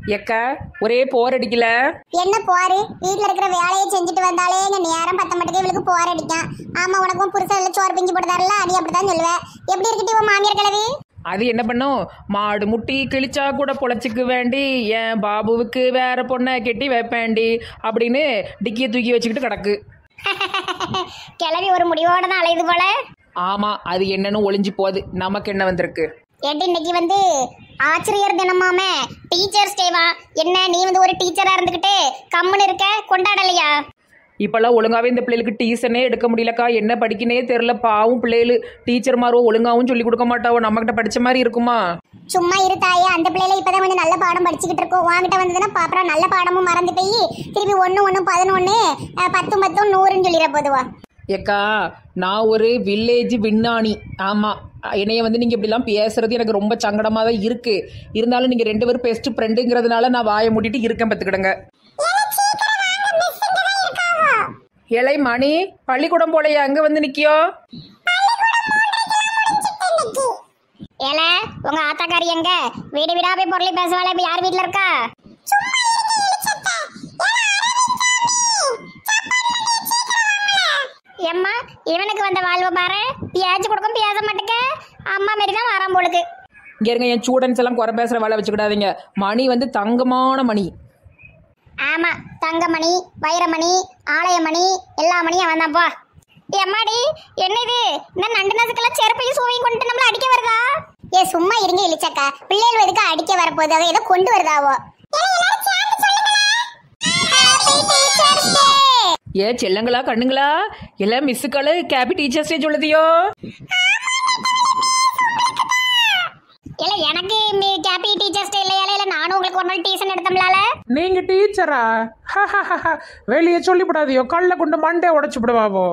எக்கா ஒரே போர் அடிக்கல என்ன போரு வீட்ல இருக்கிற வேலையை செஞ்சுட்டு வந்தாலே எங்க நேரம் பத்த மாட்டேங்க இவளுக்கு போர் அடிக்கும் ஆமா உனக்கும் புருஷன் எல்லாம் சோறு பிஞ்சு போடுதாருல நீ அப்படிதான் சொல்லுவ எப்படி இருக்கட்டி உன் மாமியார் கிழவி அது என்ன பண்ணும் மாடு முட்டி கிழிச்சா கூட பொழைச்சிக்கு வேண்டி என் பாபுவுக்கு வேற பொண்ணை கெட்டி வைப்பேண்டி அப்படின்னு டிக்கியை தூக்கி வச்சுக்கிட்டு கிடக்கு கிளவி ஒரு முடிவோட தான் அலையுது போல ஆமாம் அது என்னன்னு ஒளிஞ்சு போகுது நமக்கு என்ன வந்திருக்கு ஏட்டி இன்னைக்கு வந்து ஆசிரியர் தினமாமே டீச்சர்ஸ் டேவா என்ன நீ வந்து ஒரு டீச்சரா இருந்துகிட்டு கம்முன்னு இருக்க கொண்டாடலையா இப்போல்லாம் ஒழுங்காவே இந்த பிள்ளைகளுக்கு டீசனே எடுக்க முடியலக்கா என்ன படிக்கனே தெரில பாவும் பிள்ளைகள் டீச்சர் மாரோ ஒழுங்காவும் சொல்லி கொடுக்க மாட்டாவோ நம்மகிட்ட படிச்ச மாதிரி இருக்குமா சும்மா இரு தாயே அந்த பிள்ளைல இப்பதான் கொஞ்சம் நல்ல பாடம் படிச்சுக்கிட்டு இருக்கோம் வாங்கிட்ட வந்ததுன்னா அப்புறம் நல்ல பாடமும் மறந்து போய் திருப்பி ஒன்று ஒன்று பதினொன்று பத்தும் பத்தும் நூறுன்னு சொல்லிட போதுவா ஏக்கா நான் ஒரு வில்லேஜ் விண்ணாணி ஆமாம் என்னைய வந்து நீங்கள் இப்படிலாம் பேசுறது எனக்கு ரொம்ப சங்கடமாக தான் இருக்குது இருந்தாலும் நீங்கள் ரெண்டு பேரும் பெஸ்ட் ஃப்ரெண்டுங்கிறதுனால நான் வாயை மூடிட்டு இருக்கேன் பார்த்துக்கிடுங்க இலை மணி பள்ளிக்கூடம் போலையா அங்கே வந்து நிற்கியோ ஏல உங்க ஆத்தாக்காரி எங்க வீடு வீடா போய் பொருளை பேசுவாள இப்ப யார் வீட்ல இருக்கா எம்மா இவனுக்கு வந்த வாழ்வு பாரு பியாச்சு கொடுக்கும் பேச மாட்டேங்க அம்மா மாரி தான் வரான் போலுக்கு இங்கே இருங்க என் ஸ்டூடெண்ட்ஸ் எல்லாம் குறை பேசுகிற வேலை வச்சுக்கிடாதீங்க மணி வந்து தங்கமான மணி ஆமா தங்கமணி வைரமணி ஆலயமணி எல்லா மணியும் அவன் தான் போ எம்மாடி என்ன இது இந்த நண்டு நசுக்கெல்லாம் செருப்பையும் சூவையும் கொண்டு நம்மள அடிக்க வருதா ஏ சும்மா இருங்க இழிச்சக்கா பிள்ளைகள் எதுக்கு அடிக்க வரப்போகுது அவ ஏதோ கொண்டு வருதாவோ ஏ செல்லங்களா கண்ணுங்களா எல்லாம் மிஸ்ஸுக்கால கேபி டீச்சர்ஸ் டே சொல்லுதியோ இல்ல எனக்கு கேபி டீச்சர்ஸ் டே இல்லையா இல்ல நானும் உங்களுக்கு ஒரு நாள் டியூஷன் எடுத்தோம்லால நீங்க டீச்சரா வெளியே சொல்லிவிடாதியோ கல்ல கொண்டு மண்டே உடைச்சு விடுவாவோ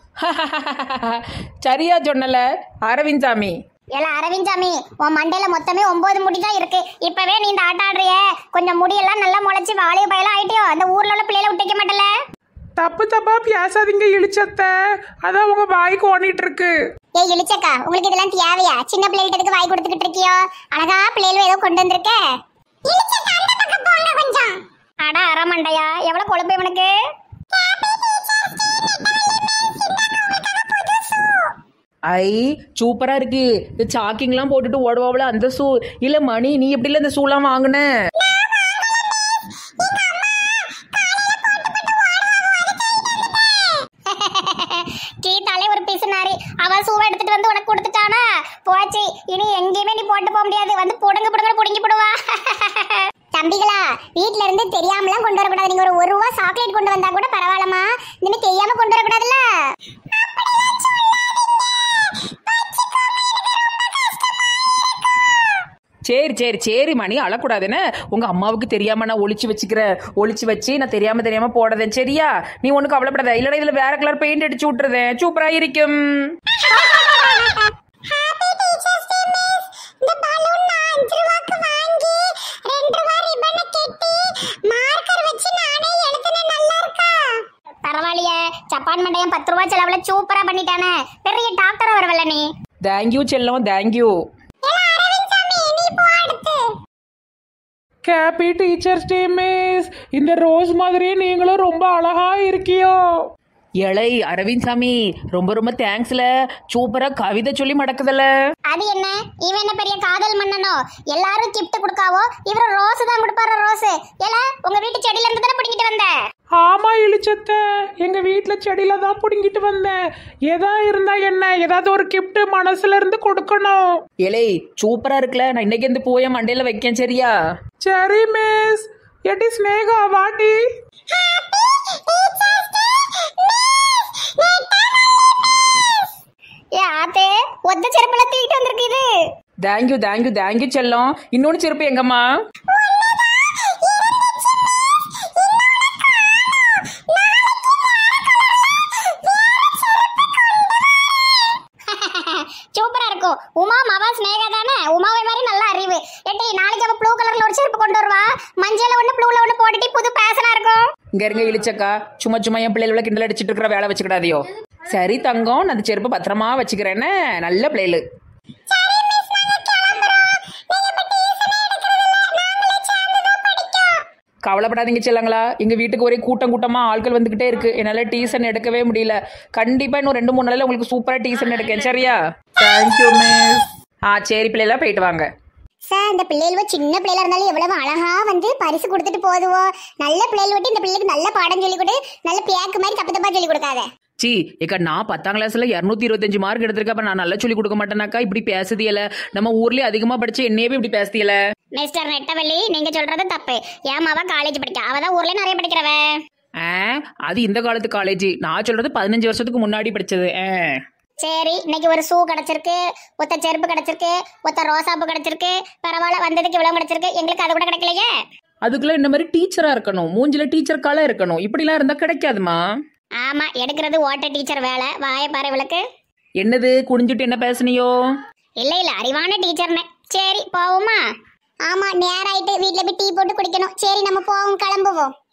சரியா சொன்னல அரவிந்த் சாமி இல்ல அரவிந்த் சாமி உன் மண்டையில மொத்தமே ஒன்பது முடி தான் இருக்கு இப்பவே நீ இந்த ஆட்ட ஆடுறிய கொஞ்சம் முடியெல்லாம் நல்லா முளைச்சு வாழைய பயலாம் ஆயிட்டியோ அந்த ஊர்ல உள்ள பிள்ளைகளை விட்டுக்க மாட்டல தப்பு தப்பா பேசாதீங்க இழிச்சத்த அதான் உங்க வாய்க்கு ஓடிட்டு இருக்கு ஏய் இழிச்சக்கா உங்களுக்கு இதெல்லாம் தேவையா சின்ன பிள்ளைகிட்ட எதுக்கு வாய் கொடுத்துக்கிட்டு இருக்கியோ அழகா பிள்ளைகளும் ஏதோ கொண்டு வந்திருக்க கொஞ்சம் அட அரமண்டையா எவ்வளவு கொழுப்பு இவனுக்கு ஐ சூப்பரா இருக்கு இந்த சாக்கிங்லாம் போட்டுட்டு ஓடுவாவில் அந்த ஷூ இல்ல மணி நீ எப்படில இந்த ஷூலாம் வாங்கின கீதாலே ஒரு பிசுனாரி அவன் சூவை எடுத்துட்டு வந்து உனக்கு கொடுத்துட்டானா போச்சு இனி எங்கேயுமே நீ போட்டு போக முடியாது வந்து புடுங்க புடுங்க புடுங்கி போடுவா தம்பிகளா வீட்ல இருந்து தெரியாமலாம் கொண்டு வரக்கூடாது நீங்க ஒரு ஒரு ரூபா சாக்லேட் கொண்டு வந்தா கூட பரவாயில்லமா இனிமே தெரியாம கொண்டு வரக்கூடாதுல்ல சரி சரி சரி மணி அழக்கூடாதுன்னு உங்க அம்மாவுக்கு தெரியாம நான் ஒளிச்சு வச்சுக்கிறேன் ஒளிச்சு வச்சு நான் தெரியாம தெரியாம போடுறேன் சரியா நீ ஒண்ணு கவலைப்படாத இல்லைன்னா இதுல வேற கலர் பெயிண்ட் அடிச்சு விட்டுறதேன் சூப்பரா இருக்கும் இந்த பலூன் நான் அஞ்சு ரூபாய்க்கு வாங்கி ரெண்டு ரூபா ரிப்பனை கெட்டி மார்க்கர் வச்சு நானே எழுதுனேன் நல்லா இருக்கா பரவாயில்லையே ஜப்பான் மண்டையன் பத்து ரூபா செலவுல சூப்பரா பண்ணிட்டானே பெரிய டாக்டர் வரவல்ல நீ தேங்க்யூ செல்லம் thank you KP teachers day miss இந்த ரோஸ் மாதிரியே நீங்களும் ரொம்ப அழகா இருக்கியோ இலை அரவிந்த் சாமி ரொம்ப ரொம்ப தேங்க்ஸ்ல சூப்பரா கவிதை சொல்லி மடக்குதல அது என்ன இவன் என்ன பெரிய காதல் மன்னனோ எல்லாரும் gift கொடுக்காவோ இவரு ரோஸ் தான் கொடுப்பாரு ரோஸ் ஏல உங்க வீட்டு செடியில இருந்து தானே பிடிங்கிட்டு வந்த ஆமா இழிச்சத்த எங்க வீட்ல செடியில தான் புடுங்கிட்டு வந்தேன் எதா இருந்தா என்ன ஏதாவது ஒரு gift மனசுல இருந்து கொடுக்கணும் இலை சூப்பரா இருக்குல்ல நான் இன்னைக்கு இருந்து போய் மண்டையில வைக்கேன் சரியா சரி மிஸ் எட்டி ஸ்னேகா வாட்டி ஏ ஆத்தே ஒத்த செருப்புல தூக்கிட்டு வந்திருக்கு இது தேங்க்யூ தேங்க்யூ தேங்க்யூ செல்லம் இன்னொன்று செருப்பு எங்கம்மா சூப்பரா இருக்கும் உமா மாவா ஸ்னேகா தானே உமாவை மாதிரி நல்ல அறிவு எட்டி நாளைக்கு அவ ப்ளூ கலர்ல ஒரு செருப்பு கொண்டு வருவா மஞ்சள்ல ஒண்ணு ப்ளூல ஒண்ணு போட்டுட்டு புது பேஷனா இருக்கும் இங்க இருங்க இழிச்சக்கா சும்மா சும்மா என் பிள்ளைகளை கிண்டல் அடிச்சிட்டு இருக்கிற வேலை வச்சுக்கிடாதியோ சரி தங்கம் நான் அந்த செருப்பு பத்திரமா வச்சுக்கிறேன்னு நல்ல பிள்ளைகள் கவலைப்படாதீங்க செல்லங்களா எங்கள் வீட்டுக்கு ஒரே கூட்டம் கூட்டமாக ஆட்கள் வந்துக்கிட்டே இருக்கு என்னால் டீசன் எடுக்கவே முடியல கண்டிப்பாக இன்னும் ரெண்டு மூணு நாளில் உங்களுக்கு சூப்பராக டீசன் எடுக்கேன் சரியா தேங்க்யூ மிஸ் ஆ சரி பிள்ளைலாம் போயிட்டு வாங்க சார் இந்த பிள்ளைகள் சின்ன பிள்ளைல இருந்தாலும் எவ்வளவு அழகா வந்து பரிசு கொடுத்துட்டு போதுவோம் நல்ல பிள்ளைகள் விட்டு இந்த பிள்ளைக்கு நல்ல பாடம் சொல்லி கொடு நல்ல பேக்கு மாதிரி தப்பு தப்பா சொல்லி கொடுக்காத சி ஏக்கா நான் பத்தாம் கிளாஸ்ல இரநூத்தி இருபத்தஞ்சு மார்க் எடுத்திருக்கேன் அப்ப நான் நல்லா சொல்லி கொடுக்க மாட்டேனாக்கா இப்படி பேசுதியல நம்ம ஊர்லயே அதிகமா படிச்சு என்னையவே இப்படி பேசுதியல மிஸ்டர் நெட்டவள்ளி நீங்க சொல்றது தப்பு ஏன் அவ காலேஜ் படிக்க அவ தான் ஊர்ல நிறைய படிக்கிறவ ஆ அது இந்த காலத்து காலேஜ் நான் சொல்றது பதினஞ்சு வருஷத்துக்கு முன்னாடி படிச்சது ஆ சரி இன்னைக்கு ஒரு ஷூ கிடைச்சிருக்கு ஒத்த செருப்பு கிடைச்சிருக்கு ஒத்த ரோசாப்பு கிடைச்சிருக்கு பரவாயில்ல வந்ததுக்கு இவ்வளவு கிடைச்சிருக்கு எங்களுக்கு அது கூட கிடைக்கலையே அதுக்குள்ள இந்த மாதிரி டீச்சரா இருக்கணும் மூஞ்சில டீச்சர் கலை இருக்கணும் இப்படிலாம் இருந்தா கிடைக்காதுமா ஆமா எடுக்கிறது ஓட்ட டீச்சர் வேலை வாய பாரு இவளுக்கு என்னது குனிஞ்சுட்டு என்ன பேசுனியோ இல்ல இல்ல அறிவான டீச்சர்னு சரி போவோமா ஆமா நேராயிட்டு வீட்ல போய் டீ போட்டு குடிக்கணும் சரி நம்ம போவோம் கிளம்புவோம்